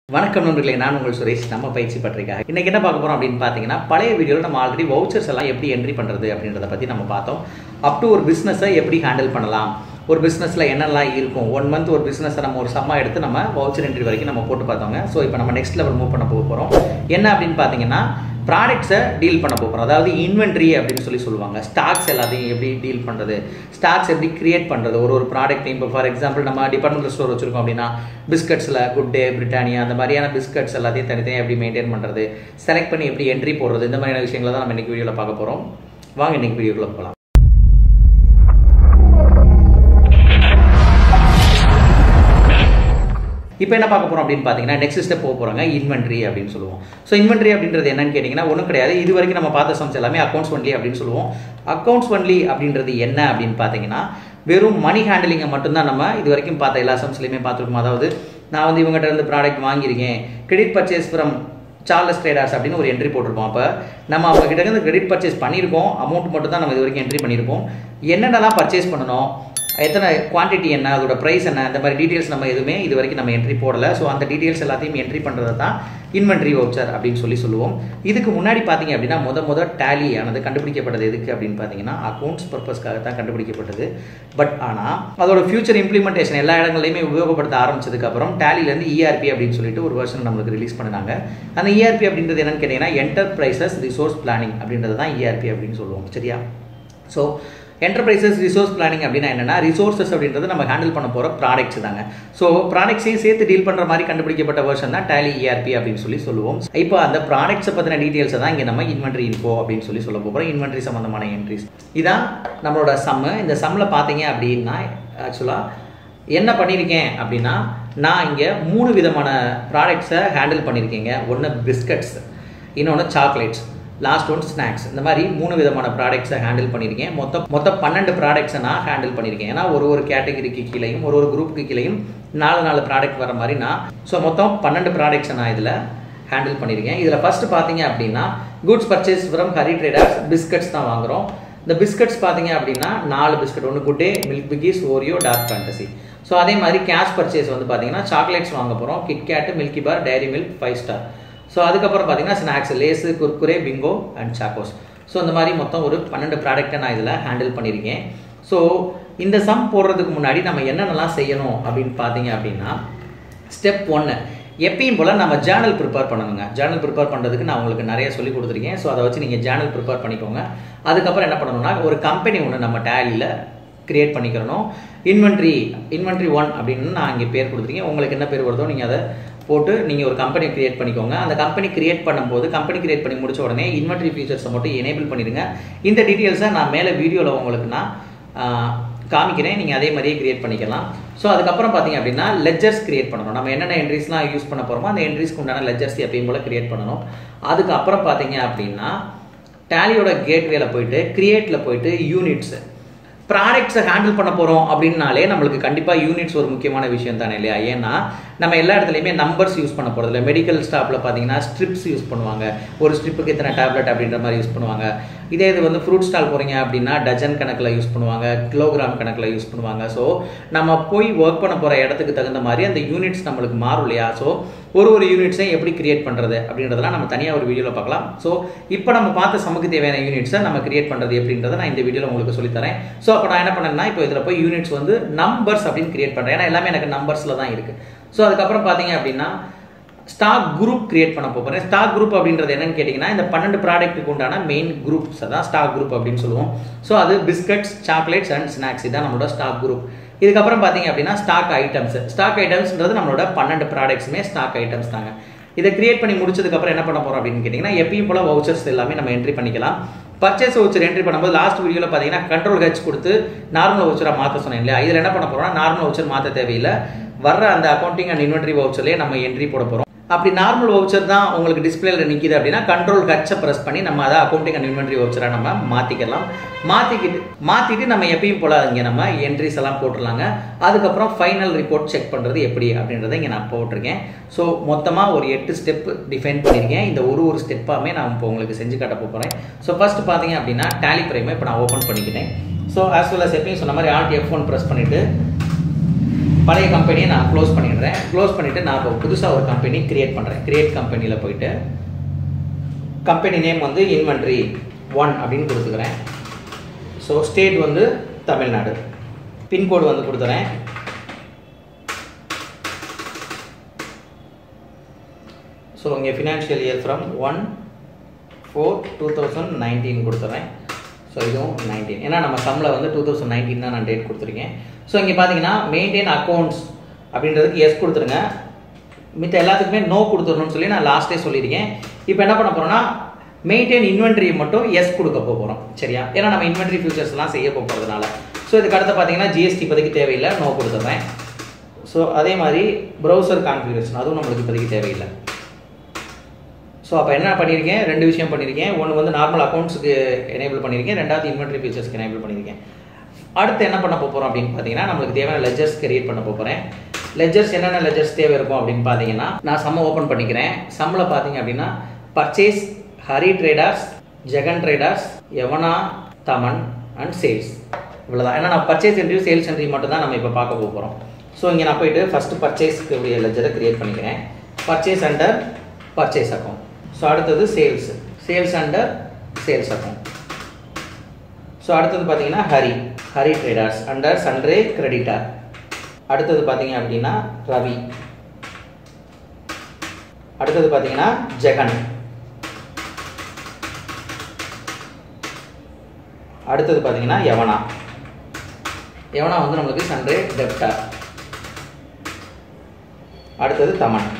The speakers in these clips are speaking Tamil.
வணக்கம் நண்பர்களே நான் உங்கள் சுரேஷ் நம்ம பயிற்சி பற்றிருக்காங்க இன்னைக்கு என்ன பார்க்க போறோம் அப்படின்னு பார்த்தீங்கன்னா பழைய வீடியோவில் நம்ம ஆல்ரெடி வவுச்சர்ஸ் எல்லாம் எப்படி என்ட்ரி பண்ணுறது அப்படின்றத பற்றி நம்ம பார்த்தோம் அப் டு ஒரு பிஸ்னஸை எப்படி ஹேண்டில் பண்ணலாம் ஒரு பிஸ்னஸில் என்னெல்லாம் இருக்கும் ஒன் மந்த் ஒரு பிஸ்னஸை நம்ம ஒரு சம்மா எடுத்து நம்ம வவுச்சர் என்ட்ரி வரைக்கும் நம்ம போட்டு பார்த்தோங்க ஸோ இப்போ நம்ம நெக்ஸ்ட் லெவல் மூவ் பண்ண போக போகிறோம் என்ன அப்படின்னு பார்த்தீங்கன்னா ப்ராடக்ட்ஸை டீல் பண்ண போகிறோம் அதாவது இன்வென்ட்ரி அப்படின்னு சொல்லி சொல்லுவாங்க ஸ்டாக்ஸ் எல்லாத்தையும் எப்படி டீல் பண்ணுறது ஸ்டாக்ஸ் எப்படி கிரியேட் பண்ணுறது ஒரு ஒரு ப்ராடக்ட்டையும் இப்போ ஃபார் எக்ஸாம்பிள் நம்ம டிபார்ட்மெண்டல் ஸ்டோர் வச்சுருக்கோம் அப்படின்னா பிஸ்கட்ஸில் குட் டே பிரிட்டானியா அந்த மாதிரியான பிஸ்கட்ஸ் எல்லாத்தையும் தனித்தனியாக எப்படி மெயின்டைன் பண்ணுறது செலக்ட் பண்ணி எப்படி என்ட்ரி போடுறது இந்த மாதிரியான விஷயங்களை தான் நம்ம இன்றைக்கி வீடியோவில் பார்க்க போகிறோம் வாங்க இன்றைக்கி வீடியோக்குள்ளே போகலாம் இப்போ என்ன பார்க்க போகிறோம் அப்படின்னு பார்த்தீங்கன்னா நெக்ஸ்ட் ஸ்டெப் போக போகிறாங்க இன்வென்ட்ரி அப்படின்னு சொல்லுவோம் ஸோ இன்வென்ட்ரி அப்படின்றது என்னன்னு கேட்டிங்கன்னா ஒன்றும் கிடையாது இது வரைக்கும் நம்ம பார்த்த சம்ஸ் எல்லாமே அக்கௌண்ட்ஸ் ஒன்லி அப்படின்னு சொல்லுவோம் அக்கௌண்ட்ஸ் ஒன்லி அப்படின்றது என்ன அப்படின்னு பார்த்தீங்கன்னா வெறும் மணி ஹேண்டலிங்கை மட்டும்தான் நம்ம இது வரைக்கும் பார்த்த எல்லா சம்ஸ்லையுமே பார்த்துருக்கோம் அதாவது நான் வந்து இவங்ககிட்ட இருந்து ப்ராடக்ட் வாங்கியிருக்கேன் credit purchase from Charles traders அப்படின்னு ஒரு என்ட்ரி போட்டிருப்போம் அப்போ நம்ம அவங்க கிட்ட இருந்து கிரெடிட் பர்ச்சேஸ் பண்ணியிருக்கோம் அமௌண்ட் மட்டும் தான் நம்ம இது வரைக்கும் என்ட்ரி பண்ணியிருப்போம் என்னென்னலாம் பர்ச்சேஸ் பண்ணணும் எத்தனை குவான்டிட்டி என்ன அதோட ப்ரைஸ் என்ன இந்த மாதிரி டீட்டெயில்ஸ் நம்ம எதுவுமே இது வரைக்கும் நம்ம என்ட்ரி போடலை ஸோ அந்த டீட்டெயில்ஸ் எல்லாத்தையும் என்ட்ரி பண்ணுறது தான் இன்வென்ட்ரி வவுச்சர் அப்படின்னு சொல்லி சொல்லுவோம் இதுக்கு முன்னாடி பார்த்தீங்க அப்படின்னா முத முத டேலி ஆனது கண்டுபிடிக்கப்பட்டது எதுக்கு அப்படின்னு பார்த்தீங்கன்னா அக்கௌண்ட்ஸ் பர்பஸ்க்காக தான் கண்டுபிடிக்கப்பட்டது பட் ஆனால் அதோட ஃபியூச்சர் இம்ப்ளிமெண்டேஷன் எல்லா இடங்களையுமே உபயோகப்படுத்த ஆரம்பிச்சதுக்கப்புறம் டேலிலேருந்து இஆர்பி அப்படின்னு சொல்லிட்டு ஒரு வருஷன் நம்மளுக்கு ரிலீஸ் பண்ணாங்க அந்த இஆர்பி அப்படின்றது என்னன்னு கேட்டிங்கன்னா என்டர்பிரைசஸ் ரிசோர்ஸ் பிளானிங் அப்படின்றது தான் இஆர்பி அப்படின்னு சொல்லுவோம் சரியா ஸோ என்டர்பிரைசஸ் ரிசோர்ஸ் பிளானிங் அப்படின்னா என்னன்னா ரிசோர்ஸஸ் அப்படின்றது நம்ம ஹேண்டில் பண்ண போகிற ப்ராடக்ட்ஸ் தாங்க ஸோ ப்ராடக்ட்ஸையும் சேர்த்து டீல் பண்ணுற மாதிரி கண்டுபிடிக்கப்பட்ட வருஷன் தான் டேலி இஆர்பி அப்படின்னு சொல்லி சொல்லுவோம் இப்போ அந்த ப்ராடக்ட்ஸை பற்றின டீட்டெயில்ஸை தான் இங்கே நம்ம இன்வென்ட்ரி இன்ஃபோ அப்படின்னு சொல்லி சொல்ல போகிறோம் இன்வென்ட்ரி சம்மந்தமான என்ட்ரிஸ் இதான் நம்மளோட சம்மு இந்த சம்மில் பார்த்தீங்க அப்படின்னா ஆக்சுவலாக என்ன பண்ணியிருக்கேன் அப்படின்னா நான் இங்கே மூணு விதமான ப்ராடக்ட்ஸை ஹேண்டில் பண்ணியிருக்கேங்க ஒன்று பிஸ்கட்ஸ் இன்னொன்று சாக்லேட்ஸ் லாஸ்ட் ஒன் ஸ்நாக்ஸ் இந்த மாதிரி மூணு விதமான ப்ராடக்ட்ஸை ஹேண்டில் பண்ணியிருக்கேன் மொத்தம் மொத்தம் பன்னெண்டு ப்ராடக்ட்ஸை நான் ஹேண்டில் பண்ணியிருக்கேன் ஏன்னா ஒரு ஒரு கேட்டகரிக்கு கீழேயும் ஒரு ஒரு குரூப்புக்கு கீழேயும் நாலு நாலு ப்ராடக்ட் வர மாதிரி நான் ஸோ மொத்தம் பன்னெண்டு ப்ராடக்ட்ஸை நான் இதில் ஹேண்டில் பண்ணியிருக்கேன் இதில் ஃபஸ்ட்டு பார்த்தீங்க அப்படின்னா goods purchase from Hari traders biscuits தான் வாங்குகிறோம் இந்த பிஸ்கட்ஸ் பார்த்தீங்க அப்படின்னா நாலு பிஸ்கட் ஒன்று good day milk bikis Oreo dark fantasy so அதே மாதிரி கேஷ் பர்ச்சேஸ் வந்து பார்த்தீங்கன்னா சாக்லேட்ஸ் வாங்க போகிறோம் KitKat Milky Bar Dairy Milk Five Star so அதுக்கப்புறம் பார்த்தீங்கன்னா snacks Lays Kurkure Bingo and Chocos so இந்த மாதிரி மொத்தம் ஒரு பன்னெண்டு ப்ராடக்ட்டை நான் இதில் ஹேண்டில் பண்ணியிருக்கேன் ஸோ இந்த சம் போடுறதுக்கு முன்னாடி நம்ம என்னென்னலாம் செய்யணும் அப்படின்னு பார்த்தீங்க அப்படின்னா ஸ்டெப் ஒன்று எப்பயும் போல் நம்ம ஜேர்னல் ப்ரிப்பேர் பண்ணணுங்க ஜேர்னல் ப்ரிப்பேர் பண்ணுறதுக்கு நான் உங்களுக்கு நிறைய சொல்லி கொடுத்துருக்கேன் ஸோ அதை வச்சு நீங்கள் ஜேர்னல் ப்ரிப்பேர் பண்ணிக்கோங்க அதுக்கப்புறம் என்ன பண்ணணும்னா ஒரு கம்பெனி ஒன்று நம்ம டேலியில் கிரியேட் பண்ணிக்கிறணும் இன்வென்ட்ரி இன்வென்ட்ரி ஒன் அப்படின்னு நான் இங்கே பேர் கொடுத்துருக்கேன் உங்களுக்கு என்ன பேர் வருதோ நீங்கள் அதை போட்டு நீங்கள் ஒரு கம்பெனி கிரியேட் பண்ணிக்கோங்க அந்த கம்பெனி கிரியேட் பண்ணும்போது கம்பெனி கிரியேட் பண்ணி முடிச்ச உடனே இன்வென்ட்ரி ஃபீச்சர்ஸை மட்டும் எனேபிள் பண்ணிடுங்க இந்த டீட்டெயில்ஸை நான் மேலே வீடியோவில் உங்களுக்கு நான் காமிக்கிறேன் நீங்கள் அதே மாதிரியே கிரியேட் பண்ணிக்கலாம் ஸோ அதுக்கப்புறம் பார்த்தீங்க அப்படின்னா லெஜர்ஸ் கிரியேட் பண்ணணும் நம்ம என்னென்ன என்ட்ரிஸ்லாம் யூஸ் பண்ண போகிறோமோ அந்த என்ட்ரிஸ்க்கு உண்டான லெஜர்ஸ் எப்பயும் போல் கிரியேட் பண்ணணும் அதுக்கப்புறம் பார்த்தீங்க அப்படின்னா டேலியோட கேட்வேல போயிட்டு கிரியேட்டில் போயிட்டு யூனிட்ஸு ப்ராடக்ட்ஸை ஹேண்டில் பண்ண போகிறோம் அப்படின்னாலே நம்மளுக்கு கண்டிப்பாக யூனிட்ஸ் ஒரு முக்கியமான விஷயம் தானே இல்லையா ஏன்னா நம்ம எல்லா இடத்துலையுமே நம்பர்ஸ் யூஸ் பண்ண போகிறது இல்லை மெடிக்கல் ஸ்டாஃபில் பார்த்தீங்கன்னா ஸ்ட்ரிப்ஸ் யூஸ் பண்ணுவாங்க ஒரு ஸ்ட்ரிப்புக்கு இத்தனை டேப்லெட் அப்படின்ற மாதிரி யூஸ் பண்ணுவாங்க இதே இது வந்து ஃப்ரூட் ஸ்டால் போகிறீங்க அப்படின்னா டஜன் கணக்கில் யூஸ் பண்ணுவாங்க கிலோகிராம் கணக்கில் யூஸ் பண்ணுவாங்க ஸோ நம்ம போய் ஒர்க் பண்ண போகிற இடத்துக்கு தகுந்த மாதிரி அந்த யூனிட்ஸ் நம்மளுக்கு மாறும் இல்லையா ஸோ ஒரு ஒரு யூனிட்ஸையும் எப்படி கிரியேட் பண்ணுறது அப்படின்றதெல்லாம் நம்ம தனியாக ஒரு வீடியோவில் பார்க்கலாம் ஸோ இப்போ நம்ம பார்த்த சமூக தேவையான யூனிட்ஸை நம்ம கிரியேட் பண்ணுறது எப்படின்றத நான் இந்த வீடியோவில் உங்களுக்கு சொல்லித்தரேன் ஸோ அப்போ நான் என்ன பண்ணேன்னா இப்போ இதில் போய் யூனிட்ஸ் வந்து நம்பர்ஸ் அப்படின்னு கிரியேட் பண்ணுறேன் ஏன்னா எல்லாமே எனக்கு நம்பர்ஸில் தான் இருக்குது ஸோ அதுக்கப்புறம் பார்த்தீங்க அப்படின்னா ஸ்டாக் குரூப் கிரியேட் பண்ண போகிறேன் ஸ்டாக் குரூப் அப்படின்றது என்னன்னு கேட்டிங்கன்னா இந்த பன்னெண்டு ப்ராடக்ட்டுக்கு உண்டான மெயின் குரூப்ஸ் தான் ஸ்டாக் குரூப் அப்படின்னு சொல்லுவோம் ஸோ அது பிஸ்கட்ஸ் சாக்லேட்ஸ் அண்ட் ஸ்நாக்ஸ் இதான் நம்மளோட ஸ்டாக் குரூப் இதுக்கப்புறம் பார்த்தீங்க அப்படின்னா ஸ்டாக் ஐட்டம்ஸ் ஸ்டாக் ஐட்டம்ஸ்ன்றது நம்மளோட பன்னெண்டு ப்ராடக்ட்ஸுமே ஸ்டாக் ஐட்டம்ஸ் தாங்க இதை கிரியேட் பண்ணி முடிச்சதுக்கப்புறம் என்ன பண்ண போகிறோம் அப்படின்னு கேட்டிங்கன்னா எப்பயும் போல் வவுச்சர்ஸ் எல்லாமே நம்ம என்ட்ரி பண்ணிக்கலாம் பர்ச்சேஸ் வவுச்சர் என்ட்ரி பண்ணும்போது லாஸ்ட் வீடியோவில் பார்த்தீங்கன்னா கண்ட்ரோல் ஹெச் கொடுத்து நார்மல் வவுச்சராக மாற்ற சொன்னேன் இல்லையா இதில் என்ன பண்ண போகிறோம்னா நார்மல் வவுச்சர் மாற்ற தேவையில்லை வர்ற அந்த அக்கௌண்டிங் அண்ட் இன்வென்ட்ரி வவுச்சர்லேயே நம்ம என்ட்ரி போட போகிறோம் அப்படி நார்மல் வவுச்சர் தான் உங்களுக்கு டிஸ்பிளேல நிற்கிது அப்படின்னா கண்ட்ரோல் ஹச்சை ப்ரெஸ் பண்ணி நம்ம அதை அக்கௌண்டிங் அண்ட் இன்வென்ட்ரி வவுச்சராக நம்ம மாற்றிக்கலாம் மாற்றிக்கிட்டு மாற்றிட்டு நம்ம எப்பயும் போல இங்கே நம்ம என்ட்ரிஸ் எல்லாம் போட்டுடலாங்க அதுக்கப்புறம் ஃபைனல் ரிப்போர்ட் செக் பண்ணுறது எப்படி அப்படின்றத இங்கே நான் போட்டிருக்கேன் ஸோ மொத்தமாக ஒரு எட்டு ஸ்டெப் டிஃபைன் பண்ணியிருக்கேன் இந்த ஒரு ஒரு ஸ்டெப்பாமே நான் இப்போ உங்களுக்கு செஞ்சு காட்ட போகிறேன் ஸோ ஃபர்ஸ்ட் பார்த்தீங்க அப்படின்னா டேலி பிரைமை இப்போ நான் ஓப்பன் பண்ணிக்கிட்டேன் ஸோ ஆஸ் வெல் அஸ் எப்பயும் சொன்ன மாதிரி ஆல்ட் எஃப் ஒன் ப்ரெஸ் பண்ணிவிட்டு பழைய கம்பெனியை நான் க்ளோஸ் பண்ணிடுறேன் க்ளோஸ் பண்ணிவிட்டு நான் இப்போ புதுசாக ஒரு கம்பெனி க்ரியேட் பண்ணுறேன் க்ரியேட் கம்பெனியில் போயிட்டு கம்பெனி நேம் வந்து இன்வென்ட்ரி ஒன் அப்படின்னு கொடுத்துக்கிறேன் ஸோ ஸ்டேட் வந்து தமிழ்நாடு பின்கோடு வந்து கொடுத்துறேன் ஸோ இங்கே financial year from one four two thousand nineteen கொடுத்துறேன் ஸோ இதுவும் நைன்டீன் ஏன்னா நம்ம சம்மில் வந்து டூ தௌசண்ட் நைன்டீன் தான் நான் டேட் கொடுத்துருக்கேன் ஸோ இங்கே பார்த்தீங்கன்னா மெயின்டைன் அக்கௌண்ட்ஸ் அப்படின்றதுக்கு எஸ் கொடுத்துருங்க மித்த எல்லாத்துக்குமே நோ கொடுத்துடணும்னு சொல்லி நான் லாஸ்ட்டே சொல்லியிருக்கேன் இப்போ என்ன பண்ண போகிறோம்னா மெயின்டைன் இன்வென்ட்ரி மட்டும் எஸ் கொடுக்க போகிறோம் சரியா ஏன்னா நம்ம இன்வென்ட்ரி ஃபியூச்சர்ஸ்லாம் செய்ய போகிறதுனால ஸோ இதுக்கு அடுத்து பார்த்தீங்கன்னா ஜிஎஸ்டி இப்போதைக்கு தேவையில்லை நோ கொடுத்துட்றேன் ஸோ அதே மாதிரி ப்ரௌசர் கான்ஃபிகரேஷன் அதுவும் நம்மளுக்கு இப்போதைக்கு தேவையில்லை ஸோ அப்போ என்ன பண்ணியிருக்கேன் ரெண்டு விஷயம் பண்ணியிருக்கேன் ஒன்று வந்து நார்மல் அக்கௌண்ட்ஸுக்கு எனேபிள் பண்ணியிருக்கேன் ரெண்டாவது இன்வென்ட்ரி ஃபீச்சர்ஸ்க்கு எனேபிள் பண்ணியிருக்கேன் அடுத்து என்ன பண்ண போகிறோம் அப்படின்னு பார்த்தீங்கன்னா நம்மளுக்கு தேவையான லெஜர்ஸ் கிரியேட் பண்ண போகிறேன் லெஜர்ஸ் என்னென்ன லெஜர்ஸ் தேவை இருக்கும் அப்படின்னு பார்த்தீங்கன்னா நான் சம்ம ஓப்பன் பண்ணிக்கிறேன் சம்மில் பார்த்தீங்க அப்படின்னா purchase Hari traders Jagan traders யவனா தமன் அண்ட் சேல்ஸ் இவ்வளோதான் ஏன்னா நான் பர்ச்சேஸ் என்ட்ரி சேல்ஸ் என்ட்ரி மட்டும் தான் நம்ம இப்போ பார்க்க போகிறோம் ஸோ இங்கே நான் போயிட்டு ஃபஸ்ட்டு பர்ச்சேஸ்க்கு உடைய லெஜரை கிரியேட் பண்ணிக்கிறேன் purchase under purchase account so அடுத்தது sales sales under sales account so அடுத்தது பார்த்தீங்கன்னா Hari Hari traders under sundry கிரெடிட்டார் அடுத்தது பார்த்தீங்க அப்படின்னா ரவி அடுத்தது பார்த்தீங்கன்னா ஜெகன் அடுத்தது பார்த்தீங்கன்னா யவனா யவனா வந்து நம்மளுக்கு சன்ரே டெப்டார் அடுத்தது தமன்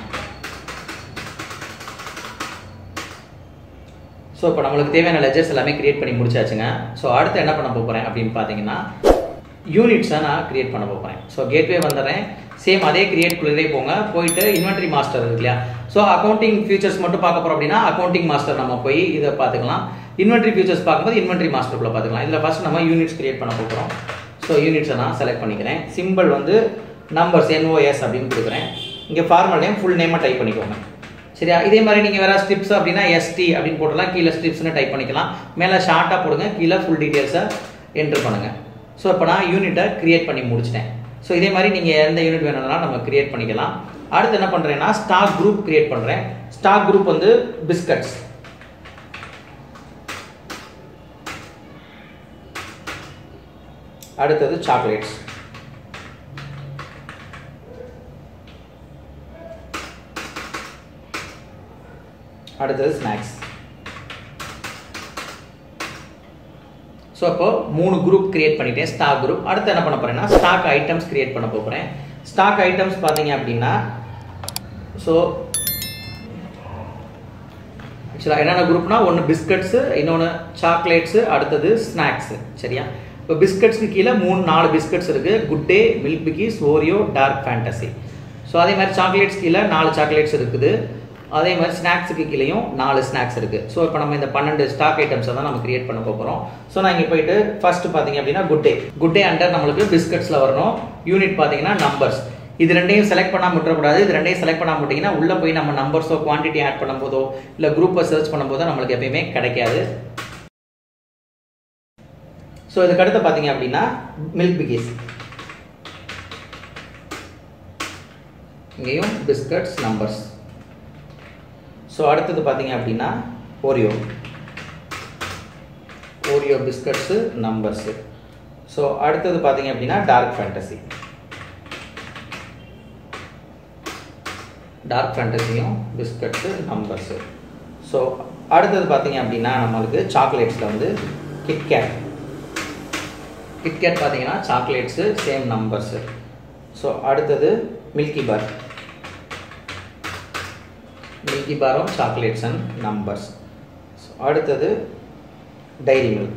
ஸோ இப்போ நம்மளுக்கு தேவையான லெஜர்ஸ் எல்லாமே கிரியேட் பண்ணி முடிச்சாச்சுங்க ஸோ அடுத்து என்ன பண்ண போகிறேன் அப்படின்னு பார்த்தீங்கன்னா யூனிட்ஸை நான் கிரியேட் பண்ண போகிறேன் ஸோ கேட்வே வந்துடுறேன் சேம் அதே கிரியேட் குள்ளே போங்க போயிட்டு இன்வென்ட்ரி மாஸ்டர் இருக்கு இல்லையா ஸோ அக்கௌண்டிங் ஃபியூச்சர்ஸ் மட்டும் பார்க்க போகிறோம் அப்படின்னா அக்கௌண்டிங் மாஸ்டர் நம்ம போய் இதை பார்த்துக்கலாம் இன்வென்ட்ரி ஃபியூச்சர்ஸ் பார்க்கும்போது இன்வென்ட்ரி மாஸ்டருக்குள்ள பார்த்துக்கலாம் இதில் ஃபஸ்ட் நம்ம யூனிட்ஸ் கிரியேட் பண்ண போகிறோம் ஸோ யூனிட்ஸை நான் செலக்ட் பண்ணிக்கிறேன் சிம்பிள் வந்து நம்பர்ஸ் என்ஓஎஸ் அப்படின்னு கொடுக்குறேன் இங்கே ஃபார்மல் நேம் ஃபுல் நேமாக டைப் பண்ணிக்கோங்க சரியா இதே மாதிரி நீங்கள் வேறு ஸ்ட்ரிப்ஸ் அப்படின்னா எஸ்டி அப்படின்னு போட்டுலாம் கீழே ஸ்ட்ரிப்ஸ்னு டைப் பண்ணிக்கலாம் மேலே ஷார்ட்டாக போடுங்க கீழே ஃபுல் டீட்டெயில்ஸை என்ட்ரு பண்ணுங்கள் ஸோ இப்போ நான் யூனிட்டை க்ரியேட் பண்ணி முடிச்சிட்டேன் ஸோ இதே மாதிரி நீங்கள் எந்த யூனிட் வேணும்னாலும் நம்ம க்ரியேட் பண்ணிக்கலாம் அடுத்து என்ன பண்ணுறேன்னா ஸ்டாக் குரூப் க்ரியேட் பண்ணுறேன் ஸ்டாக் குரூப் வந்து பிஸ்கட்ஸ் அடுத்தது சாக்லேட்ஸ் அடுத்தது ஸ்நாக்ஸ் ஸோ அப்போ மூணு குரூப் கிரியேட் பண்ணிட்டேன் ஸ்டாக் குரூப் அடுத்து என்ன பண்ண போறேன்னா ஸ்டாக் ஐட்டம்ஸ் கிரியேட் பண்ண போகிறேன் ஸ்டாக் ஐட்டம்ஸ் பார்த்தீங்க அப்படின்னா ஸோ ஆக்சுவலாக என்னென்ன குரூப்னா ஒன்று பிஸ்கட்ஸு இன்னொன்று சாக்லேட்ஸு அடுத்தது ஸ்நாக்ஸு சரியா இப்போ பிஸ்கட்ஸ்க்கு கீழே மூணு நாலு பிஸ்கட்ஸ் இருக்குது good day milk bikis Oreo dark fantasy so அதே மாதிரி சாக்லேட்ஸ் கீழே நாலு சாக்லேட்ஸ் இருக்குது அதே மாதிரி ஸ்நாக்ஸுக்கு கீழேயும் நாலு ஸ்நாக்ஸ் இருக்குது ஸோ இப்போ நம்ம இந்த பன்னெண்டு ஸ்டாக் ஐட்டம்ஸை தான் நம்ம கிரியேட் பண்ண போகிறோம் ஸோ நான் இங்கே போயிட்டு ஃபர்ஸ்ட் பார்த்தீங்க அப்படின்னா good day good day under நம்மளுக்கு பிஸ்கட்ஸில் வரணும் யூனிட் பார்த்தீங்கன்னா நம்பர்ஸ் இது ரெண்டையும் செலக்ட் பண்ணாமல் விட்டுறக்கூடாது இது ரெண்டையும் செலக்ட் பண்ணாமல் விட்டிங்கன்னா உள்ளே போய் நம்ம நம்பர்ஸோ குவான்டிட்டி ஆட் பண்ணும்போதோ இல்லை குரூப்பை சர்ச் பண்ணும்போதோ நம்மளுக்கு எப்பயுமே கிடைக்காது ஸோ இதுக்கு அடுத்து பார்த்தீங்க அப்படின்னா மில்க் பிகிஸ் இங்கேயும் பிஸ்கட்ஸ் நம்பர்ஸ் ஸோ அடுத்தது பார்த்தீங்க அப்படின்னா Oreo Oreo biscuits numbers so அடுத்தது பார்த்தீங்க அப்படின்னா டார்க் ஃபேண்டசி டார்க் ஃபேண்டசியும் பிஸ்கட்ஸு நம்பர்ஸு ஸோ அடுத்தது பார்த்தீங்க அப்படின்னா நம்மளுக்கு சாக்லேட்ஸில் வந்து கிட்கேட் கிட்கேட் பார்த்தீங்கன்னா சாக்லேட்ஸு சேம் நம்பர்ஸு ஸோ அடுத்தது மில்கி பார் மில்கி பாரும் சாக்லேட்ஸ் அண்ட் நம்பர்ஸ் ஸோ அடுத்தது டைரி மில்க்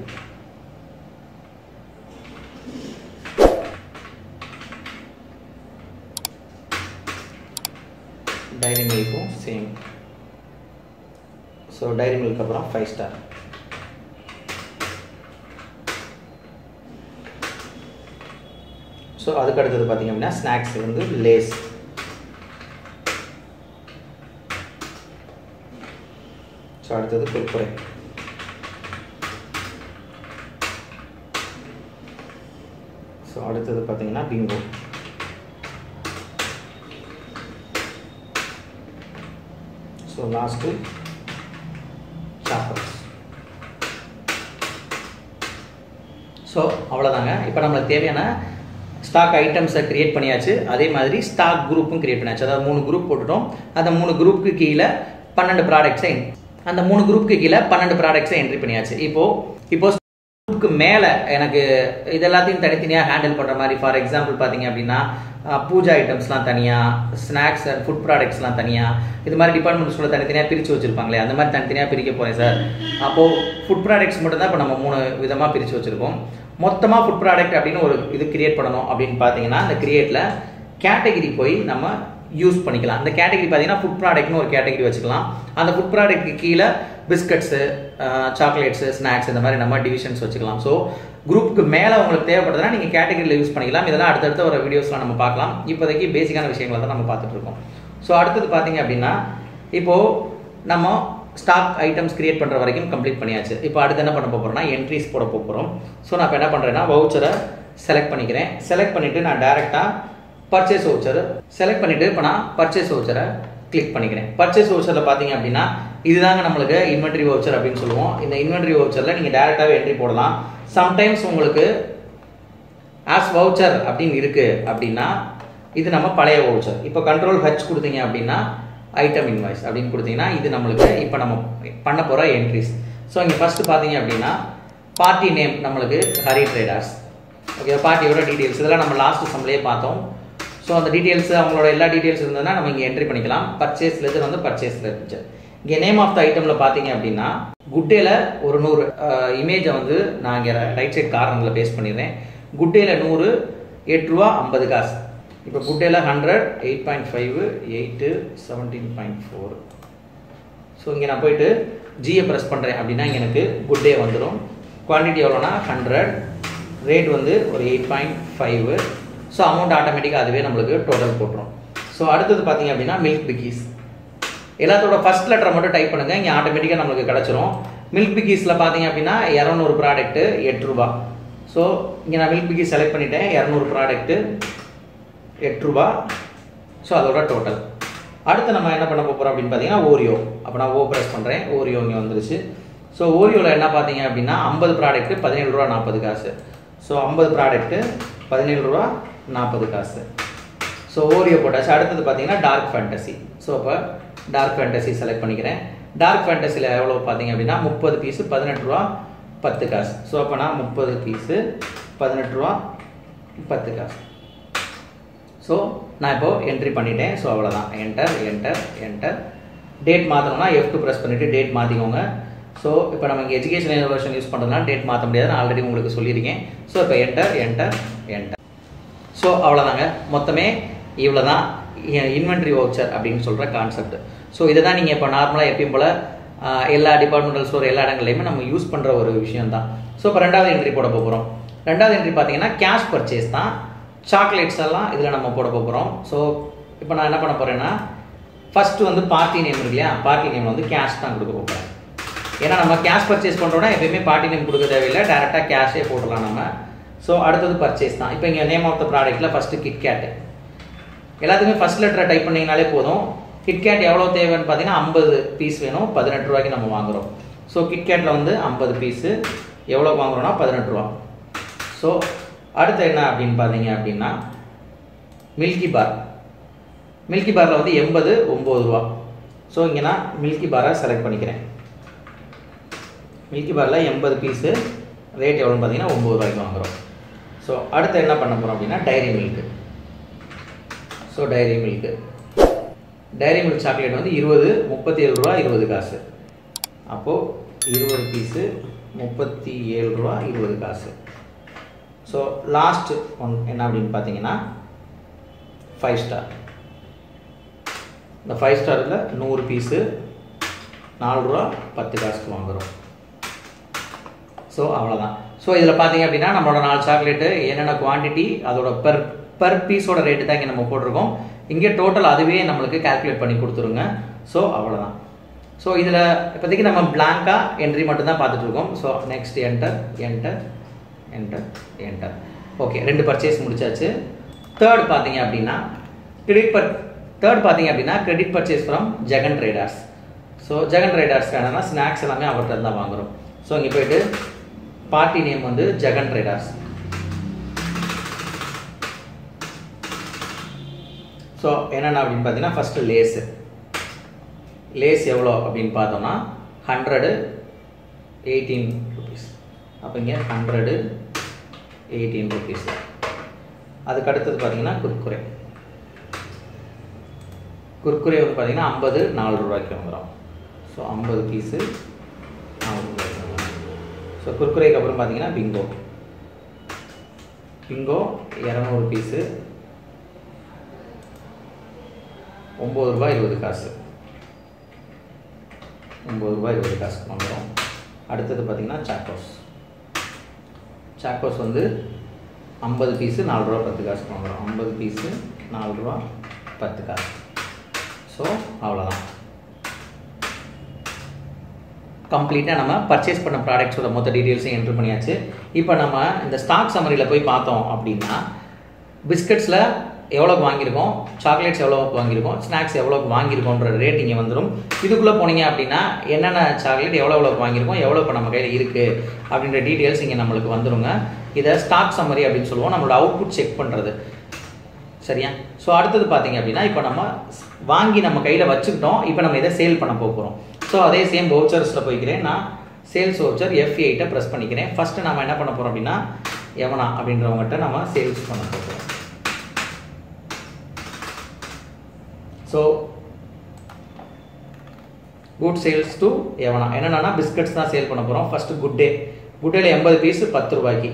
டைரி மில்க்கும் சேம் ஸோ டைரி மில்க் அப்புறம் ஃபைவ் ஸ்டார் ஸோ அதுக்கு அடுத்தது பார்த்தீங்க அப்படின்னா ஸ்நாக்ஸ் வந்து லேஸ் ஸோ அடுத்தது குர்குரே ஸோ அடுத்தது பார்த்தீங்கன்னா பிங்கோ ஸோ லாஸ்ட்டு சாப்பர்ஸ் ஸோ அவ்வளோதாங்க இப்போ நம்மளுக்கு தேவையான ஸ்டாக் ஐட்டம்ஸை கிரியேட் பண்ணியாச்சு அதே மாதிரி ஸ்டாக் குரூப்பும் கிரியேட் பண்ணியாச்சு அதாவது மூணு குரூப் போட்டுட்டோம் அந்த மூணு குரூப்புக்கு கீழே பன்னெண்டு ப்ராடக்ட்ஸை அந்த மூணு குரூப்புக்கு கீழே பன்னெண்டு ப்ராடக்ட்ஸை என்ட்ரி பண்ணியாச்சு இப்போ இப்போ குரூப்புக்கு மேலே எனக்கு இது எல்லாத்தையும் தனித்தனியாக ஹேண்டில் பண்ணுற மாதிரி ஃபார் எக்ஸாம்பிள் பார்த்தீங்க அப்படின்னா பூஜா ஐட்டம்ஸ்லாம் தனியாக ஸ்நாக்ஸ் அண்ட் ஃபுட் ப்ராடக்ட்ஸ்லாம் தனியாக இது மாதிரி டிபார்ட்மெண்ட்ஸ்குள்ள தனித்தனியாக பிரித்து வச்சுருப்பாங்களே அந்த மாதிரி தனித்தனியாக பிரிக்க போகிறேன் சார் அப்போது ஃபுட் ப்ராடக்ட்ஸ் மட்டும் தான் இப்போ நம்ம மூணு விதமாக பிரித்து வச்சுருக்கோம் மொத்தமாக ஃபுட் ப்ராடக்ட் அப்படின்னு ஒரு இது கிரியேட் பண்ணணும் அப்படின்னு பார்த்தீங்கன்னா அந்த கிரியேட்டில் கேட்டகிரி போய் நம்ம யூஸ் பண்ணிக்கலாம் அந்த கேட்டகரி பார்த்தீங்கன்னா ஃபுட் ப்ராடக்ட்னு ஒரு கேட்டகரி வச்சுக்கலாம் அந்த ஃபுட் ப்ராடக்ட்க்கு கீழே பிஸ்கட்ஸு சாக்லேட்ஸு ஸ்நாக்ஸ் இந்த மாதிரி நம்ம டிவிஷன்ஸ் வச்சுக்கலாம் ஸோ குரூப்புக்கு மேலே உங்களுக்கு தேவைப்படுதுன்னா நீங்கள் கேட்டகரியில் யூஸ் பண்ணிக்கலாம் இதெல்லாம் அடுத்தடுத்த ஒரு வீடியோஸ்லாம் நம்ம பார்க்கலாம் இப்போதைக்கு பேசிக்கான விஷயங்களை தான் நம்ம பார்த்துட்டு இருக்கோம் ஸோ அடுத்தது பார்த்தீங்க அப்படின்னா இப்போது நம்ம ஸ்டாக் ஐட்டம்ஸ் கிரியேட் பண்ணுற வரைக்கும் கம்ப்ளீட் பண்ணியாச்சு இப்போ அடுத்து என்ன பண்ண போகிறோம்னா என்ட்ரிஸ் போட போகிறோம் ஸோ நான் இப்போ என்ன பண்ணுறேன்னா வவுச்சரை செலக்ட் பண்ணிக்கிறேன் செலக்ட் பண்ணிவிட்டு நான் டேரெக்டாக பர்ச்சேஸ் வவுச்சர் செலக்ட் பண்ணிவிட்டு இப்போ நான் பர்ச்சேஸ் வவுச்சரை கிளிக் பண்ணிக்கிறேன் பர்ச்சேஸ் வவுச்சரில் பார்த்தீங்க அப்படின்னா இதுதாங்க நம்மளுக்கு இன்வென்ட்ரி வவுச்சர் அப்படின்னு சொல்லுவோம் இந்த இன்வென்ட்ரி வவுச்சரில் நீங்கள் டேரெக்டாகவே என்ட்ரி போடலாம் சம்டைம்ஸ் உங்களுக்கு ஆஸ் வவுச்சர் அப்படின்னு இருக்குது அப்படின்னா இது நம்ம பழைய வவுச்சர் இப்போ கண்ட்ரோல் ஹச் கொடுத்தீங்க அப்படின்னா ஐட்டம் இன்வாய்ஸ் அப்படின்னு கொடுத்தீங்கன்னா இது நம்மளுக்கு இப்போ நம்ம பண்ண போகிற என்ட்ரிஸ் ஸோ இங்கே ஃபஸ்ட்டு பார்த்தீங்க அப்படின்னா பார்ட்டி நேம் நம்மளுக்கு ஹரி ட்ரேடர்ஸ் ஓகே பார்ட்டியோட டீட்டெயில்ஸ் இதெல்லாம் நம்ம லாஸ்ட் சம்லேயே பார்த்தோம் ஸோ அந்த டீட்டெயில்ஸ் அவங்களோட எல்லா டீட்டெயில்ஸ் இருந்ததுன்னா நம்ம இங்கே என்ட்ரி பண்ணிக்கலாம் பர்ச்சேஸ் லெஜர் வந்து பர்ச்சேஸ் லெஜர் இங்கே நேம் ஆஃப் த ஐட்டமில் பார்த்தீங்க அப்படின்னா குட்டேல ஒரு நூறு இமேஜை வந்து நான் இங்கே ரைட் சைட் கார்னரில் பேஸ் பண்ணிடுறேன் குட்டேல நூறு எட்டு ரூபா ஐம்பது காசு இப்போ குட்டேல hundred eight point five eight seventeen point four so இங்கே நான் போயிட்டு ஜியை ப்ரெஸ் பண்ணுறேன் அப்படின்னா இங்கே எனக்கு குட்டே வந்துடும் குவான்டிட்டி எவ்வளோனா ஹண்ட்ரட் ரேட் வந்து ஒரு eight point five so amount ஆட்டோமேட்டிக்காக அதுவே நம்மளுக்கு டோட்டல் போட்டுரும் ஸோ அடுத்தது பார்த்தீங்க அப்படின்னா மில்க் பிக்கீஸ் எல்லாத்தோட ஃபர்ஸ்ட் லெட்டரை மட்டும் டைப் பண்ணுங்கள் இங்கே ஆட்டோமேட்டிக்காக நம்மளுக்கு கிடச்சிரும் மில்க் பிக்கீஸில் பார்த்தீங்க அப்படின்னா இரநூறு ப்ராடக்ட்டு எட்டு ரூபா ஸோ இங்கே நான் மில்க் பிக்கீஸ் செலக்ட் பண்ணிட்டேன் இரநூறு ப்ராடக்ட்டு எட்டு ரூபா ஸோ அதோட டோட்டல் அடுத்து நம்ம என்ன பண்ண போகிறோம் அப்படின்னு பார்த்தீங்கன்னா ஓரியோ அப்போ நான் ஓ ப்ரெஸ் பண்ணுறேன் ஓரியோ இங்கே வந்துருச்சு ஸோ ஓரியோவில் என்ன பார்த்தீங்க அப்படின்னா ஐம்பது ப்ராடக்ட்டு பதினேழு ரூபா நாற்பது காசு ஸோ ஐம்பது ப்ராடக்ட்டு பதினேழு ரூபா நாற்பது காசு ஸோ ஓரியோ போட்டாச்சு அடுத்தது பார்த்தீங்கன்னா டார்க் ஃபேண்டசி ஸோ இப்போ டார்க் ஃபேண்டசி செலக்ட் பண்ணிக்கிறேன் டார்க் ஃபேண்டசியில் எவ்வளோ பார்த்தீங்க அப்படின்னா முப்பது பீஸு பதினெட்டு ரூபா பத்து காசு ஸோ அப்போ நான் முப்பது பீஸு பதினெட்டு ரூபா பத்து காசு ஸோ நான் இப்போது என்ட்ரி பண்ணிட்டேன் ஸோ அவ்வளோதான் என்டர் என்டர் என்டர் டேட் மாற்றணும்னா எஃப் டூ ப்ரெஸ் பண்ணிவிட்டு டேட் மாற்றிக்கோங்க ஸோ இப்போ நம்ம இங்கே எஜுகேஷன் இனோவேஷன் யூஸ் பண்ணுறதுனால டேட் மாற்ற முடியாது நான் ஆல்ரெடி உங்களுக்கு சொல்லியிருக்கேன் ஸோ இப்போ என்டர் என்டர் என்டர் ஸோ அவ்வளோதாங்க மொத்தமே இவ்வளோ தான் இன்வென்ட்ரி வவுச்சர் அப்படின்னு சொல்கிற கான்செப்ட் ஸோ இதை தான் நீங்கள் இப்போ நார்மலாக எப்பயும் போல் எல்லா டிபார்ட்மெண்டல் ஸ்டோர் எல்லா இடங்கள்லையுமே நம்ம யூஸ் பண்ணுற ஒரு விஷயம் தான் ஸோ இப்போ ரெண்டாவது என்ட்ரி போட போகிறோம் ரெண்டாவது என்ட்ரி பார்த்தீங்கன்னா கேஷ் பர்ச்சேஸ் தான் சாக்லேட்ஸ் எல்லாம் இதில் நம்ம போட போகிறோம் ஸோ இப்போ நான் என்ன பண்ண போகிறேன்னா ஃபஸ்ட்டு வந்து பார்ட்டி நேம் இருக்கு இல்லையா பார்ட்டி நேம் வந்து கேஷ் தான் கொடுக்க போகிறேன் ஏன்னா நம்ம கேஷ் பர்ச்சேஸ் பண்ணுறோன்னா எப்பயுமே பார்ட்டி நேம் கொடுக்க தேவையில்லை டேரெக்டாக கேஷே போடலாம் நம்ம ஸோ அடுத்தது பர்ச்சேஸ் தான் இப்போ இங்கே நேம் ஆஃப் த ப்ராடக்ட்டில் ஃபஸ்ட்டு கிட்கேட்டு எல்லாத்துக்குமே ஃபஸ்ட் லெட்டரை டைப் பண்ணிங்கனாலே போதும் கிட்கேட் எவ்வளோ தேவைன்னு பார்த்தீங்கன்னா ஐம்பது பீஸ் வேணும் பதினெட்டு ரூபாய்க்கு நம்ம வாங்குகிறோம் ஸோ கிட்கேட்டில் வந்து ஐம்பது பீஸு எவ்வளோ வாங்குறோம்னா பதினெட்டு ரூபா ஸோ அடுத்து என்ன அப்படின்னு பார்த்தீங்க அப்படின்னா மில்கி பார் மில்கி பாரில் வந்து எண்பது ஒம்பது ரூபா ஸோ இங்கே நான் மில்கி பாரை செலக்ட் பண்ணிக்கிறேன் மில்கி பாரில் எண்பது பீஸு ரேட் எவ்வளோன்னு பார்த்தீங்கன்னா ஒம்பது ரூபாய்க்கு வாங்குகிறோம் ஸோ அடுத்து என்ன பண்ண போகிறோம் அப்படின்னா dairy milk so dairy milk dairy milk chocolate வந்து இருபது முப்பத்தி ஏழு ரூபா இருபது காசு அப்போது இருபது பீஸு முப்பத்தி ஏழு ரூபா இருபது காசு ஸோ லாஸ்ட் ஒன் என்ன அப்படின்னு பார்த்தீங்கன்னா ஃபைவ் ஸ்டார் இந்த ஃபைவ் ஸ்டாரில் நூறு பீஸு நாலு ரூபா பத்து காசுக்கு வாங்குகிறோம் ஸோ அவ்வளோதான் ஸோ இதில் பார்த்தீங்க அப்படின்னா நம்மளோட நாலு சாக்லேட்டு என்னென்ன குவான்டிட்டி அதோட பெர் பர் பீஸோட ரேட்டு தான் இங்கே நம்ம போட்டிருக்கோம் இங்கே டோட்டல் அதுவே நம்மளுக்கு கால்குலேட் பண்ணி கொடுத்துருங்க ஸோ அவ்வளோதான் ஸோ இதில் இப்போதைக்கு நம்ம பிளாங்காக என்ட்ரி மட்டும் தான் பார்த்துட்டு இருக்கோம் so next enter enter enter enter okay ரெண்டு பர்ச்சேஸ் முடிச்சாச்சு தேர்ட் பார்த்தீங்க அப்படின்னா கிரெடிட் பர் தேர்ட் பார்த்தீங்க அப்படின்னா credit purchase from Jagan traders so Jagan riders என்னன்னா ஸ்நாக்ஸ் எல்லாமே அவர்கிட்ட தான் வாங்குறோம் ஸோ இங்கே போயிட்டு பார்ட்டி நேம் வந்து ஜெகன் ரைடர்ஸ் ஸோ என்னென்ன அப்படின்னு பார்த்தீங்கன்னா ஃபஸ்ட்டு லேஸு லேஸ் எவ்வளோ அப்படின்னு பார்த்தோம்னா ஹண்ட்ரடு எயிட்டீன் ருபீஸ் அப்போ இங்கே ஹண்ட்ரடு எயிட்டீன் ருபீஸ் அதுக்கு அடுத்தது பார்த்தீங்கன்னா குர்குரே குர்குரே வந்து பார்த்தீங்கன்னா ஐம்பது நாலு ரூபாய்க்கு வந்துடும் ஸோ ஐம்பது பீஸு நாலு ரூபாய்க்கு வந்துடும் ஸோ குர்குரேக்கு அப்புறம் பார்த்தீங்கன்னா பிங்கோ பிங்கோ இரநூறு பீஸு ஒம்பது ரூபாய் இருபது காசு ஒம்பது ரூபாய் இருபது காசுக்கு வாங்குகிறோம் அடுத்தது பார்த்திங்கன்னா சாக்கோஸ் சாக்கோஸ் வந்து ஐம்பது பீஸு நாலு ரூபா பத்து காசுக்கு வாங்குகிறோம் ஐம்பது பீஸு நாலு ரூபா பத்து காசு ஸோ அவ்வளோதான் கம்ப்ளீட்டாக நம்ம பர்ச்சேஸ் பண்ண ப்ராடக்ட்ஸோட மொத்த டீட்டெயில்ஸையும் என்ட்ரு பண்ணியாச்சு இப்போ நம்ம இந்த ஸ்டாக் சம்மரியில் போய் பார்த்தோம் அப்படின்னா பிஸ்கட்ஸில் எவ்வளோக்கு வாங்கியிருக்கோம் சாக்லேட்ஸ் எவ்வளோக்கு வாங்கியிருக்கோம் ஸ்நாக்ஸ் எவ்வளோக்கு வாங்கியிருக்கோன்ற ரேட் இங்கே வந்துடும் இதுக்குள்ளே போனீங்க அப்படின்னா என்னென்ன சாக்லேட் எவ்வளோ எவ்வளோக்கு வாங்கியிருக்கோம் எவ்வளோ இப்போ நம்ம கையில் இருக்குது அப்படின்ற டீட்டெயில்ஸ் இங்கே நம்மளுக்கு வந்துருங்க இதை ஸ்டாக் சம்மரி அப்படின்னு சொல்லுவோம் நம்மளோட அவுட்புட் செக் பண்ணுறது சரியா ஸோ அடுத்தது பார்த்தீங்க அப்படின்னா இப்போ நம்ம வாங்கி நம்ம கையில் வச்சுக்கிட்டோம் இப்போ நம்ம இதை சேல் பண்ண போகிறோம் ஸோ அதே சேம் வவுச்சர்ஸில் போய்க்கிறேன் நான் சேல்ஸ் வவுச்சர் எஃப் எயிட்டை ப்ரெஸ் பண்ணிக்கிறேன் ஃபஸ்ட்டு நம்ம என்ன பண்ண போகிறோம் அப்படின்னா எவனா அப்படின்றவங்ககிட்ட நம்ம சேல்ஸ் பண்ண போகிறோம் ஸோ குட் சேல்ஸ் டு எவனா என்னென்னா பிஸ்கட்ஸ் தான் சேல் பண்ண போகிறோம் ஃபஸ்ட்டு குட் டே குட் டேல எண்பது பீஸு பத்து ரூபாய்க்கு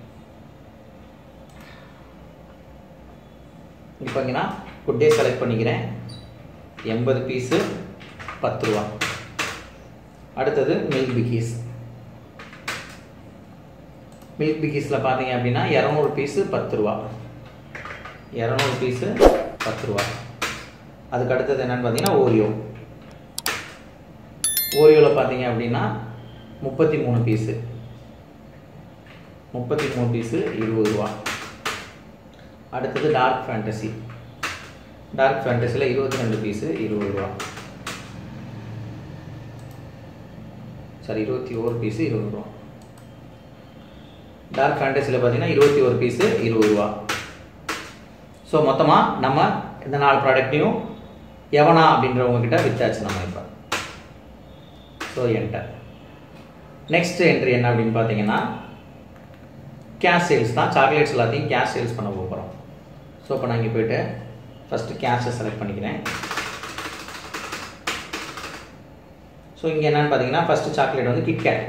இப்போங்கன்னா குட் டே செலக்ட் பண்ணிக்கிறேன் எண்பது பீஸு பத்து ரூபா அடுத்தது மில்க் பிக்கீஸ் மில்க் பிக்கீஸில் பார்த்தீங்க அப்படின்னா இரநூறு பீஸு பத்து ரூபா இரநூறு பீஸு பத்து ரூபா அதுக்கு அடுத்தது என்னென்னு பார்த்தீங்கன்னா ஓரியோ ஓரியோவில் பார்த்தீங்க அப்படின்னா முப்பத்தி மூணு பீஸு முப்பத்தி மூணு பீஸு இருபது ரூபா அடுத்தது டார்க் ஃபேண்டசி டார்க் ஃபேண்டசியில் இருபத்தி ரெண்டு பீஸு இருபது ரூபா சாரி இருபத்தி ஒரு பீஸு இருபது ரூபா டார்க் ஃபேண்டசியில் பார்த்தீங்கன்னா இருபத்தி ஒரு பீஸு இருபது ரூபா ஸோ மொத்தமாக நம்ம இந்த நாலு ப்ராடக்ட்டையும் எவனா அப்படின்றவங்க கிட்ட வித்தாச்சு நம்ம இப்போ ஸோ என்டர் நெக்ஸ்ட் என்ட்ரி என்ன அப்படின்னு பார்த்தீங்கன்னா கேஷ் சேல்ஸ் தான் சாக்லேட்ஸ் எல்லாத்தையும் கேஷ் சேல்ஸ் பண்ண போகிறோம் ஸோ இப்போ நான் இங்கே போயிட்டு ஃபஸ்ட்டு கேஷை செலக்ட் பண்ணிக்கிறேன் ஸோ இங்கே என்னென்னு பார்த்தீங்கன்னா ஃபஸ்ட்டு சாக்லேட் வந்து கிட்கேட்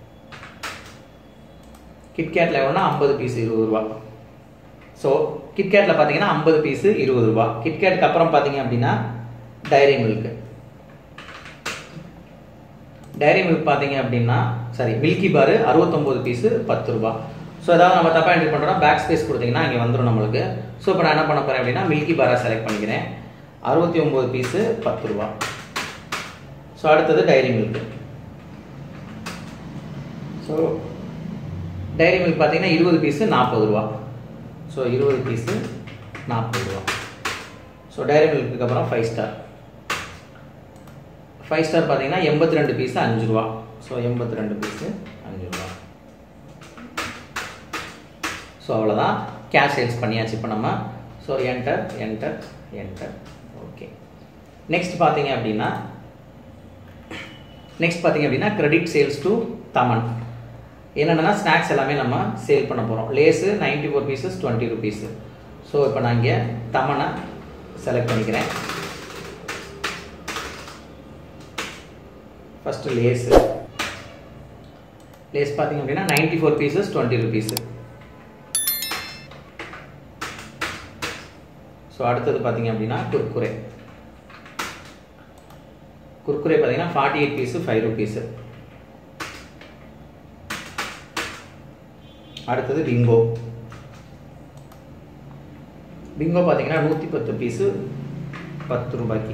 கிட்கேட்டில் எவ்வளோனா ஐம்பது பீஸ் இருபது ரூபா ஸோ கிட்கேட்டில் பார்த்தீங்கன்னா ஐம்பது பீஸு இருபது ரூபா கிட்கேட்டுக்கு அப்புறம் பார்த்தீங்க அப்படின்னா டைரி மில்க்கு டைரி மில்க் பார்த்தீங்க அப்படின்னா சாரி மில்கி பாரு அறுபத்தொம்போது பீஸு பத்து ரூபா ஸோ ஏதாவது நம்ம தப்பாக என்ட்ரி பண்ணுறோம் பேக் ஸ்பேஸ் கொடுத்தீங்கன்னா இங்கே வந்துடும் நம்மளுக்கு ஸோ இப்போ நான் என்ன பண்ண போகிறேன் அப்படின்னா மில்கி பாரை செலக்ட் பண்ணிக்கிறேன் அறுபத்தி ஒம்பது பீஸு பத்து ரூபா ஸோ அடுத்தது diary milk so diary milk பார்த்தீங்கன்னா இருபது பீஸு நாற்பது ரூபா ஸோ இருபது பீஸு நாற்பது ரூபா ஸோ டைரி மில்க்கு அப்புறம் ஃபைவ் ஸ்டார் ஃபைவ் ஸ்டார் பார்த்தீங்கன்னா எண்பத்தி ரெண்டு பீஸு அஞ்சு ரூபா ஸோ எண்பத்தி ரெண்டு பீஸு அஞ்சு ரூபா ஸோ அவ்வளோதான் கேஷ் சேல்ஸ் பண்ணியாச்சு இப்போ நம்ம so enter enter enter okay next பார்த்தீங்க அப்படின்னா நெக்ஸ்ட் பார்த்தீங்க அப்படின்னா கிரெடிட் சேல்ஸ் டு தமன் என்னென்னா ஸ்நாக்ஸ் எல்லாமே நம்ம சேல் பண்ண போகிறோம் Lay's ninety four pieces twenty rupees so இப்போ நான் இங்கே தமனை செலக்ட் பண்ணிக்கிறேன் ஃபஸ்ட்டு லேஸு லேஸ் பார்த்தீங்க அப்படின்னா ninety four pieces twenty rupees so அடுத்தது பார்த்தீங்க அப்படின்னா குர்குரே குர்குரே பார்த்தீங்கன்னா forty eight piece five rupees அடுத்தது பிங்கோ பிங்கோ பார்த்தீங்கன்னா நூற்றி பத்து பீஸு பத்து ரூபாய்க்கு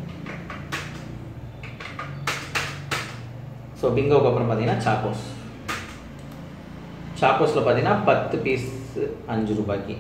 ஸோ பிங்கோக்கு அப்புறம் பார்த்தீங்கன்னா சாக்கோஸ் சாக்கோஸில் பார்த்தீங்கன்னா பத்து பீஸ் அஞ்சு ரூபாய்க்கு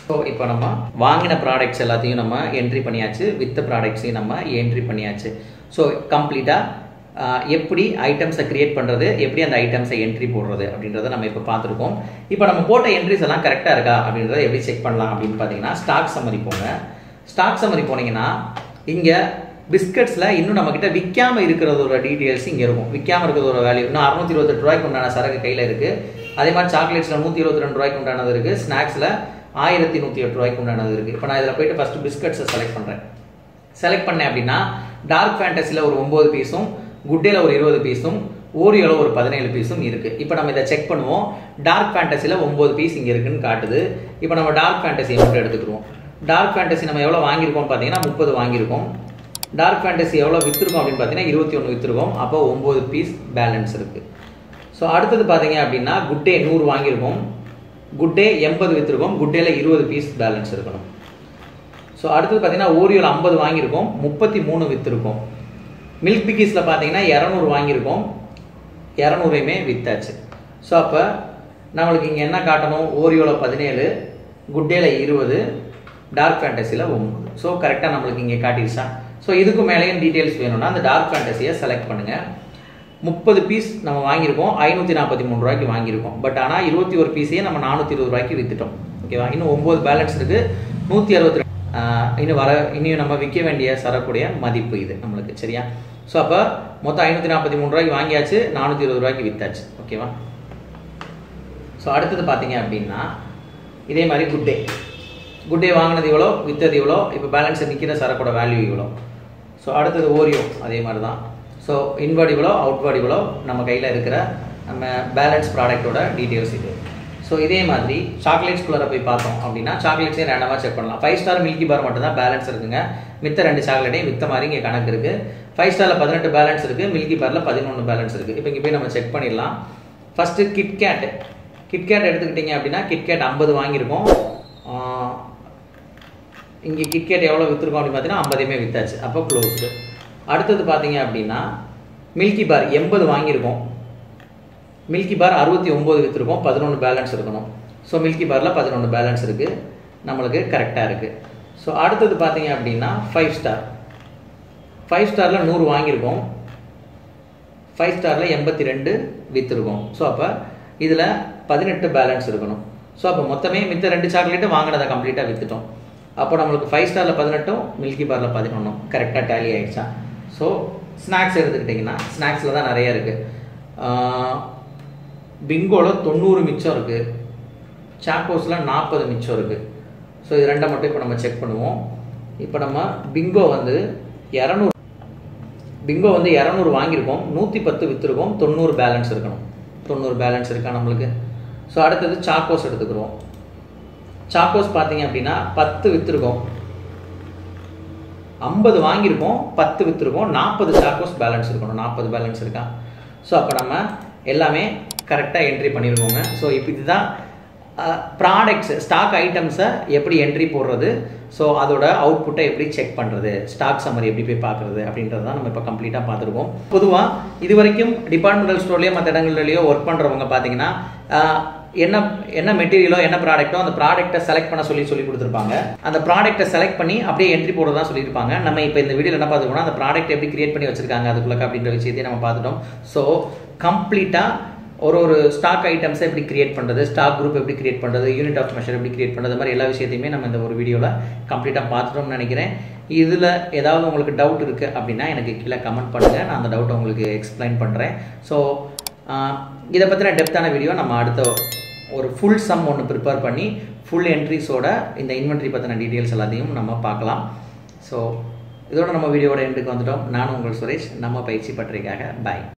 ஸோ இப்போ நம்ம வாங்கின ப்ராடக்ட்ஸ் எல்லாத்தையும் நம்ம என்ட்ரி பண்ணியாச்சு வித்த ப்ராடக்ட்ஸையும் நம்ம என்ட்ரி பண்ணியாச்சு ஸோ கம்ப்ளீட்டாக எப்படி ஐட்டம்ஸை கிரியேட் பண்ணுறது எப்படி அந்த ஐட்டம்ஸை என்ட்ரி போடுறது அப்படின்றத நம்ம இப்போ பார்த்துருக்கோம் இப்போ நம்ம போட்ட என்ட்ரிஸ் எல்லாம் கரெக்டாக இருக்கா அப்படின்றத எப்படி செக் பண்ணலாம் அப்படின்னு பார்த்தீங்கன்னா ஸ்டாக் சம்மரி போங்க ஸ்டாக் சம்மரி போனீங்கன்னா இங்கே பிஸ்கட்ஸில் இன்னும் நம்மக்கிட்ட விற்காம இருக்கிறதோட டீட்டெயில்ஸ் இங்கே இருக்கும் விற்காம இருக்கிறதோட வேல்யூ இன்னும் அறுநூத்தி இருபத்தெட்டு ரூபாய்க்கு உண்டான சரக்கு கையில் இருக்குது அதே மாதிரி சாக்லேட்ஸில் நூற்றி இருபத்தி ரெண்டு ரூபாய்க்கு உண்டானது இருக்குது ஸ்நாக்ஸில் ஆயிரத்தி நூற்றி எட்டு ரூபாய்க்கு உண்டானது இருக்குது இப்போ நான் இதில் போயிட்டு ஃபஸ்ட்டு பிஸ்கட்ஸை செலக்ட் பண்ணுறேன் செலக்ட் பண்ணேன் அப்படின்னா டார்க் ஃபேண்டஸியில் ஒரு ஒம்பது பீஸும் குட்டேல ஒரு இருபது பீஸும் ஓரியோவில் ஒரு பதினேழு பீஸும் இருக்குது இப்போ நம்ம இதை செக் பண்ணுவோம் டார்க் ஃபேண்டஸியில் ஒம்பது பீஸ் இங்கே இருக்குன்னு காட்டுது இப்போ நம்ம டார்க் ஃபேண்டஸியை மட்டும் எடுத்துக்கிடுவோம் டார்க் ஃபேண்டஸி நம்ம எவ்வளோ வாங்கியிருக்கோம் பார்த்தீங்கன்னா முப்பது வாங்கியிருக்கோம் டார்க் ஃபேண்டஸி எவ்வளோ விற்றுருக்கோம் அப்படின்னு பார்த்தீங்கன்னா இருபத்தி ஒன்று விற்றுருக்கோம் அப்போ ஒம்பது பீஸ் பேலன்ஸ் இருக்குது ஸோ அடுத்தது பார்த்தீங்க அப்படின்னா குட்டே நூறு வாங்கியிருக்கோம் குட்டே எண்பது விற்றுருக்கோம் குட்டேல இருபது பீஸ் பேலன்ஸ் இருக்கணும் ஸோ அடுத்தது பார்த்தீங்கன்னா ஓரியோவில் ஐம்பது வாங்கியிருக்கோம் முப்பத்தி மூணு விற்றுருக்கோம் மில்க் பிக்கீஸில் பார்த்தீங்கன்னா இரநூறு வாங்கியிருக்கோம் இரநூறையுமே வித்தாச்சு ஸோ அப்போ நம்மளுக்கு இங்கே என்ன காட்டணும் ஓரியோவில் பதினேழு குட்டேல இருபது டார்க் ஃபேண்டஸியில் ஒம்பது ஸோ கரெக்டாக நம்மளுக்கு இங்கே காட்டிடுச்சா ஸோ இதுக்கு மேலேயும் டீட்டெயில்ஸ் வேணும்னா அந்த டார்க் ஃபேண்டஸியை செலக்ட் பண்ணுங்கள் முப்பது பீஸ் நம்ம வாங்கியிருக்கோம் ஐநூற்றி நாற்பத்தி மூணு ரூபாய்க்கு வாங்கியிருக்கோம் பட் ஆனால் இருபத்தி ஒரு பீஸையே நம்ம நானூற்றி இருபது ரூபாய்க்கு விற்றுட்டோம் ஓகேவா இன்னும் ஒம்பது பேலன்ஸ் இருக்குது நூற்றி அறுபத்தி இன்னும் வர இன்னும் நம்ம விற்க வேண்டிய சரக்குடைய மதிப்பு இது நம்மளுக்கு சரியா ஸோ அப்போ மொத்தம் ஐநூற்றி நாற்பத்தி மூணு ரூபாய்க்கு வாங்கியாச்சு நானூற்றி இருபது ரூபாய்க்கு விற்றாச்சு ஓகேவா ஸோ அடுத்தது பார்த்தீங்க அப்படின்னா இதே மாதிரி குட் டே குட் டே வாங்கினது இவ்வளோ விற்றது இவ்வளோ இப்போ பேலன்ஸ் நிற்கிற சரக்கோட வேல்யூ இவ்வளோ ஸோ அடுத்தது ஓரியோ அதே மாதிரி தான் ஸோ இன்வர்ட் இவ்வளோ அவுட்வர்ட் இவ்வளோ நம்ம கையில் இருக்கிற நம்ம பேலன்ஸ் ப்ராடக்ட்டோட டீட்டெயில்ஸ் இது ஸோ இதே மாதிரி சாக்லேட்ஸ்குள்ளே போய் பார்த்தோம் அப்படின்னா சாக்லேட்ஸே ரேண்டமாக செக் பண்ணலாம் ஃபைவ் ஸ்டார் மில்கி பார் மட்டும் தான் பேலன்ஸ் இருக்குங்க மித்த ரெண்டு சாக்லேட்டையும் வித்த மாதிரி இங்கே கணக்கு இருக்குது ஃபைவ் ஸ்டாரில் பதினெட்டு பேலன்ஸ் இருக்குது மில்கி பாரில் பதினொன்று பேலன்ஸ் இருக்குது இப்போ இங்கே போய் நம்ம செக் பண்ணிடலாம் ஃபஸ்ட்டு கிட்கேட் கிட்கேட் எடுத்துக்கிட்டிங்க அப்படின்னா கிட்கேட் ஐம்பது வாங்கியிருக்கோம் இங்கே கிட்கேட் எவ்வளோ விற்றுருக்கோம் அப்படின்னு பார்த்தீங்கன்னா ஐம்பதையுமே வித்தாச்சு அப்போ க்ளோஸ்டு அடுத்தது பார்த்தீங்க அப்படின்னா மில்கி பார் எண்பது வாங்கியிருக்கோம் மில்கி பார் அறுபத்தி ஒம்பது விற்றுருக்கோம் பதினொன்று பேலன்ஸ் இருக்கணும் ஸோ மில்கி பாரில் பதினொன்று பேலன்ஸ் இருக்குது நம்மளுக்கு கரெக்டாக இருக்குது ஸோ அடுத்தது பார்த்தீங்க அப்படின்னா ஃபைவ் ஸ்டார் ஃபைவ் ஸ்டாரில் நூறு வாங்கியிருக்கோம் ஃபைவ் ஸ்டாரில் எண்பத்தி ரெண்டு விற்றுருக்கோம் ஸோ அப்போ இதில் பதினெட்டு பேலன்ஸ் இருக்கணும் ஸோ அப்போ மொத்தமே மித்த ரெண்டு சாக்லேட்டும் வாங்கினதை கம்ப்ளீட்டாக விற்றுட்டோம் அப்போ நம்மளுக்கு ஃபைவ் ஸ்டாரில் பதினெட்டும் மில்கி பாரில் பதினொன்றும் கரெக்டாக டேலி ஆகிடுச்சா ஸோ ஸ்நாக்ஸ் எடுத்துக்கிட்டிங்கன்னா ஸ்நாக்ஸில் தான் நிறைய இருக்குது பிங்கோவில் தொண்ணூறு மிச்சம் இருக்குது சாக்கோஸில் நாற்பது மிச்சம் இருக்குது ஸோ இது ரெண்டை மட்டும் இப்போ நம்ம செக் பண்ணுவோம் இப்போ நம்ம பிங்கோ வந்து இரநூறு பிங்கோ வந்து இரநூறு வாங்கியிருக்கோம் நூற்றி பத்து விற்றுருக்கோம் தொண்ணூறு பேலன்ஸ் இருக்கணும் தொண்ணூறு பேலன்ஸ் இருக்கா நம்மளுக்கு ஸோ அடுத்தது சாக்கோஸ் எடுத்துக்கிறோம் சாக்கோஸ் பார்த்தீங்க அப்படின்னா பத்து விற்றுருக்கோம் ஐம்பது வாங்கியிருக்கோம் பத்து விற்றுருக்கோம் நாற்பது சாக்கோஸ் பேலன்ஸ் இருக்கணும் நாற்பது பேலன்ஸ் இருக்கா ஸோ அப்போ நம்ம எல்லாமே கரெக்டாக என்ட்ரி பண்ணியிருக்கோங்க ஸோ இப்போ இதுதான் ப்ராடக்ட்ஸ் ஸ்டாக் ஐட்டம்ஸை எப்படி என்ட்ரி போடுறது ஸோ அதோட அவுட்புட்டை எப்படி செக் பண்ணுறது ஸ்டாக் சம்மரி எப்படி போய் பார்க்குறது அப்படின்றது தான் நம்ம இப்போ கம்ப்ளீட்டாக பார்த்துருக்கோம் பொதுவாக இது வரைக்கும் டிபார்ட்மெண்டல் ஸ்டோர்லேயோ மற்ற இடங்கள்லையோ ஒர்க் பண்ணுறவங்க பார்த்தீங்கன்னா என்ன என்ன மெட்டீரியலோ என்ன ப்ராடக்ட்டோ அந்த ப்ராடக்ட்டை செலக்ட் பண்ண சொல்லி சொல்லி கொடுத்துருப்பாங்க அந்த ப்ராடக்ட்டை செலக்ட் பண்ணி அப்படியே என்ட்ரி போட தான் சொல்லியிருப்பாங்க நம்ம இப்போ இந்த வீடியோ என்ன பார்த்துக்கோனா அந்த ப்ராடக்ட் எப்படி கிரியேட் பண்ணி வச்சிருக்காங்க அதுக்குள்ள அப்படின்ற விஷயத்தையும் நம்ம பார்த்துட்டோம் ஸோ கம்ப்ளீட்டாக ஒரு ஒரு ஸ்டாக் ஐட்டம்ஸை எப்படி கிரியேட் பண்ணுறது ஸ்டாக் குரூப் எப்படி கிரியேட் பண்ணுறது யூனிட் ஆஃப் மெஷர் எப்படி கிரியேட் பண்ணுறது மாதிரி எல்லா விஷயத்தையுமே நம்ம இந்த ஒரு வீடியோவில் கம்ப்ளீட்டாக பார்த்துட்டோம்னு நினைக்கிறேன் இதில் ஏதாவது உங்களுக்கு டவுட் இருக்குது அப்படின்னா எனக்கு கீழே கமெண்ட் பண்ணுங்கள் நான் அந்த டவுட்டை உங்களுக்கு எக்ஸ்பிளைன் பண்ணுறேன் ஸோ இதை பற்றின டெப்த்தான வீடியோ நம்ம அடுத்த ஒரு ஃபுல் சம் ஒன்று ப்ரிப்பேர் பண்ணி ஃபுல் என்ட்ரிஸோட இந்த இன்வென்ட்ரி பற்றின டீட்டெயில்ஸ் எல்லாத்தையும் நம்ம பார்க்கலாம் ஸோ இதோட நம்ம வீடியோட எண்டுக்கு வந்துட்டோம் நானும் உங்கள் சுரேஷ் நம்ம பயிற்சி பற்றிக்காக பாய்